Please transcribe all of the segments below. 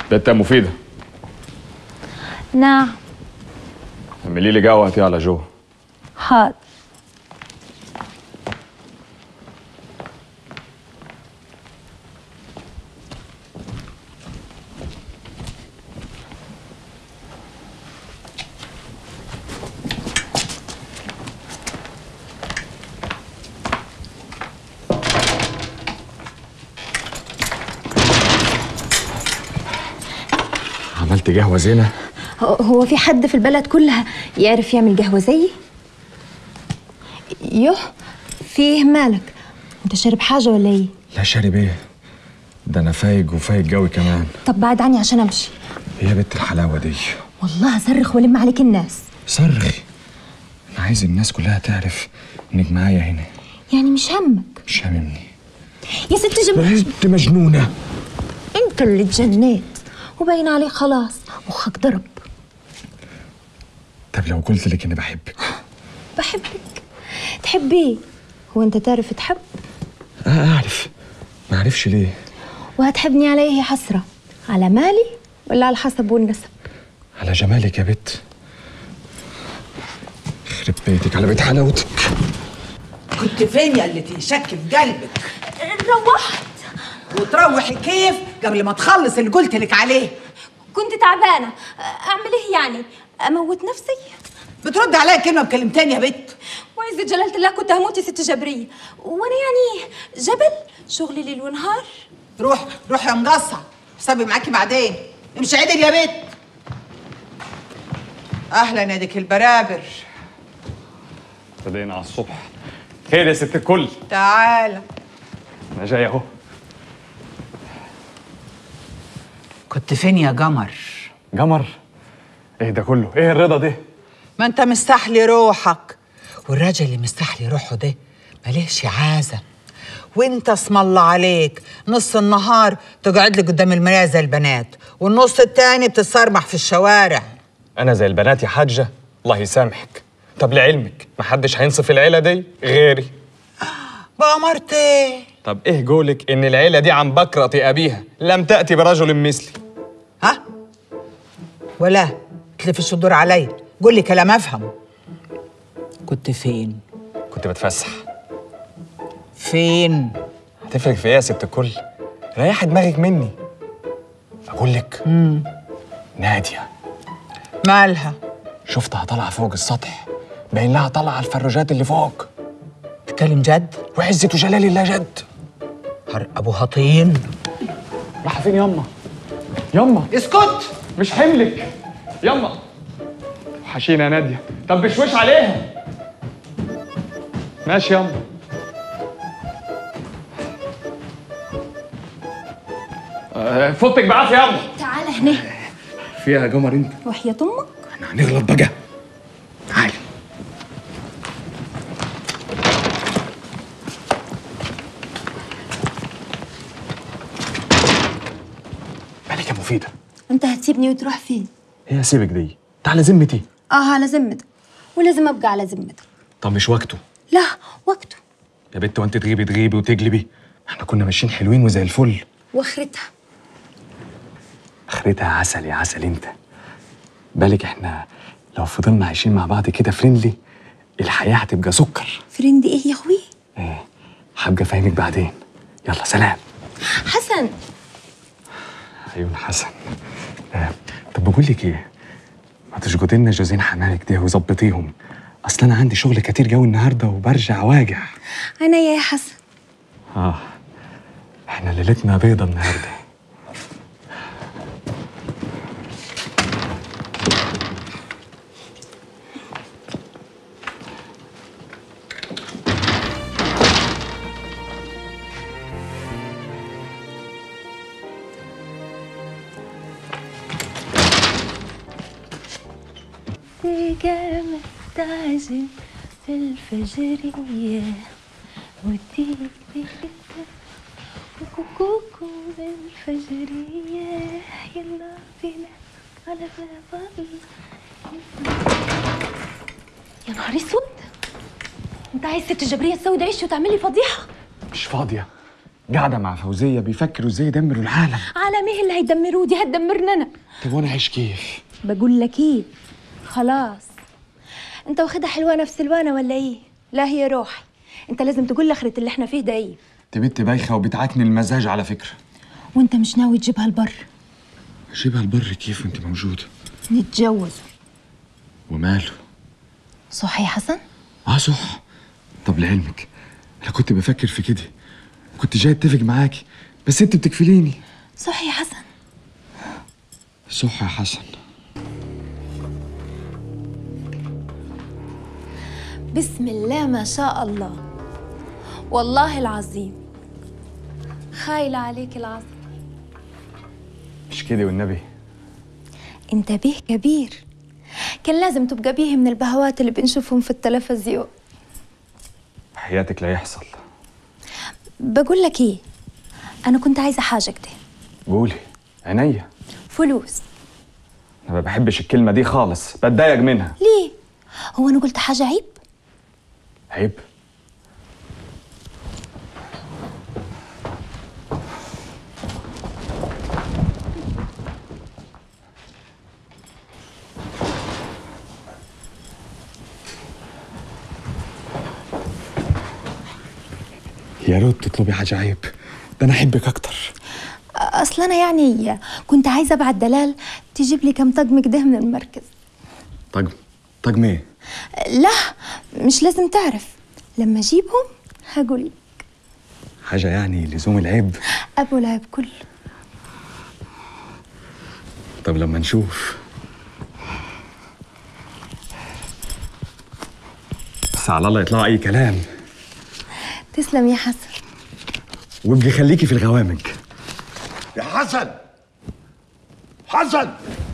بنت يا مفيدة نعم اعملي لي قهوة هاتيها على جو حاضر عملت قهوة زينة هو- هو في حد في البلد كلها يعرف يعمل قهوة زيي؟ يوه فيه مالك انت شارب حاجة ولا ايه؟ لا شارب ايه ده انا فايق وفايق قوي كمان طب بعد عني عشان امشي ايه يا بنت الحلاوة دي والله هصرخ والم عليك الناس صرخي انا عايز الناس كلها تعرف انك معايا هنا يعني مش همك مش هاممني يا ست جم انت مجنونة انت اللي اتجنيت وباين عليك خلاص مخك ضرب طب لو قلت لك اني بحبك بحبك تحبيه هو انت تعرف تحب اه اعرف ما اعرفش ليه وهتحبني على ايه حسرة على مالي ولا على الحسب والنسب على جمالك يا بت يخرب بيتك على بيت حلاوتك كنت فين يا اللي تشك في قلبك روحت وتروحي كيف قبل ما تخلص اللي قلت لك عليه كنت تعبانة أعمل إيه يعني؟ أموت نفسي؟ بترد عليا كلمه بكلمتين يا بت وعز جلالة الله كنت هموت يا ست جبرية وأنا يعني جبل شغلي ليل ونهار روح روح يا مقصع حسابي معاكي بعدين امشي عدل يا بت اهلا يا ديك البرابر بدينا على الصبح خير يا ست الكل تعالى انا جاي اهو كنت فين يا قمر قمر ايه ده كله ايه الرضا ده ما انت مستحلي روحك والراجل اللي مستحلي روحه ده ملهش عازة وانت اسم الله عليك نص النهار تقعد لي قدام المرايه زي البنات والنص التاني بتتصرمح في الشوارع انا زي البنات يا حاجه الله يسامحك طب لعلمك محدش هينصف العيله دي غيري بأمرت ايه طب ايه قولك ان العيله دي عن بكرة ابيها لم تاتي برجل مثلي ها ولا تلف الصدور عليا قول لي كلام افهم كنت فين كنت بتفسح فين هتفرق في ايه يا ست الكل ريحي دماغك مني اقول لك ناديه مالها شفتها طالعه فوق السطح باين لها طالعه على الفروجات اللي فوق تتكلم جد وعزة وجلال الله جد هر ابو طين راح فين يما يما اسكت مش حملك يما وحشينا يا ناديه طب بشوش عليها ماشي يما آه، فوتك بعافيه يما تعال هنا فيها يا قمر انت وحياة أمك احنا هنغلط بقى تعالي مالك يا مفيدة أنت هتسيبني وتروح فين؟ هي سيبك دي تعالى ذمتي آه على ذمتك ولازم أبقى على ذمتك طب مش وقته لا وقته يا بت وانت تغيبي تغيبي وتجلبي احنا كنا ماشيين حلوين وزي الفل واخرتها اخرتها عسل يا عسل انت بالك احنا لو فضلنا عايشين مع بعض كده فريندلي الحياة هتبقى سكر فريندي إيه يا أخوي؟ ايه هبقى فاهمك بعدين يلا سلام حسن عيون حسن آه. طب بقول لك ايه ما تشجطي لنا جوزين حمالك ده وظبطيهم اصل انا عندي شغل كتير قوي النهارده وبرجع واجع أنا يا حسن اه احنا ليلتنا بيضة النهارده تيجي مستعجل في الفجرية وديك بيك كوكوكو بالفجرية يلا بينا على باب الله يا نهار اسود انت عايز ست جبرية تسود عيش وتعمل لي فضيحة مش فاضية قاعده مع فوزيه بيفكروا ازاي يدمروا العالم على مين اللي هيدمروه دي هتدمرنا انا طب وانا عايش كيف بقول لك ايه خلاص انت واخدها حلوانه في سلوانه ولا ايه لا هي روحي انت لازم تقول لاخرة اللي احنا فيه ده ايه دي بنت بايخه وبتعكني المزاج على فكره وانت مش ناوي تجيبها البر اجيبها البر كيف وانت موجوده نتجوز وماله صح يا حسن اه صح طب لعلمك انا كنت بفكر في كده كنت جاي اتفق معاكي بس انت بتكفليني صح يا حسن صح يا حسن بسم الله ما شاء الله والله العظيم خايلة عليك العظيم مش كده والنبي انت بيه كبير كان لازم تبقى بيه من البهوات اللي بنشوفهم في التلفزيون حياتك لا يحصل بقول لك ايه انا كنت عايزه حاجه كده قولي عينيا فلوس انا ما بحبش الكلمه دي خالص بتضايق منها ليه هو انا قلت حاجه عيب عيب يا ريت تطلبي حاجة عيب ده أنا أحبك أكتر اصل انا يعني كنت عايزه ابعت دلال تجيب لي كام طقم كده من المركز طقم طقم إيه؟ لا مش لازم تعرف لما اجيبهم هقول لك. حاجة يعني لزوم العيب ابو العيب كله طب لما نشوف بس على الله يطلع أي كلام تسلم يا حسن وابقي خليكي في الغوامق يا حسن حسن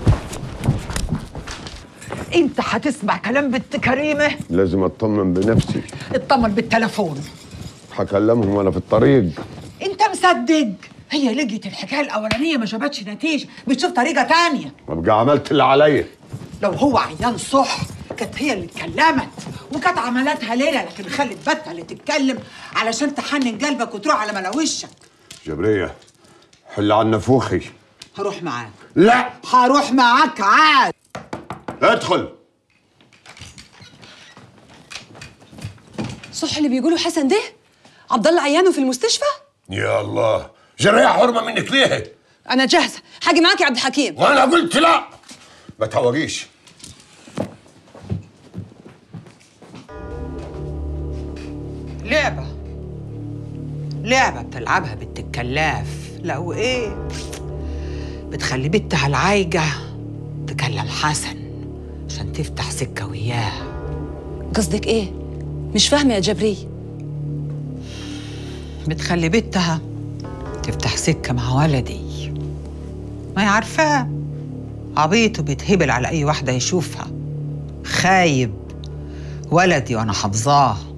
انت هتسمع كلام بنت كريمه لازم اطمن بنفسي اطمن بالتليفون هكلمهم وانا في الطريق انت مصدق هي لقيت الحكايه الاولانيه ما جابتش نتيجه بتشوف طريقه تانية وابقى عملت اللي عليا لو هو عيان صح كانت هي اللي اتكلمت وكانت عملتها ليله لكن خلت بنتها اللي تتكلم علشان تحنن قلبك وتروح على ملاوشك جبريه حل عن نفوخي هروح معاك لا هروح معاك عاد ادخل صح اللي بيقولوا حسن ده عبد الله عيانه في المستشفى يا الله جريه حرمه منك ليه انا جاهزه حاجي معاك يا عبد الحكيم وانا قلت لا ما تهوجيش لعبه لعبه بتلعبها بنت الكلاف لا وايه بتخلي بنتها العايجه تكلم حسن عشان تفتح سكه وياه قصدك ايه مش فاهمه يا جبري بتخلي بنتها تفتح سكة مع ولدي ما هي عارفاه عبيط وبيتهبل على أي واحدة يشوفها خايب ولدي وأنا حافظاه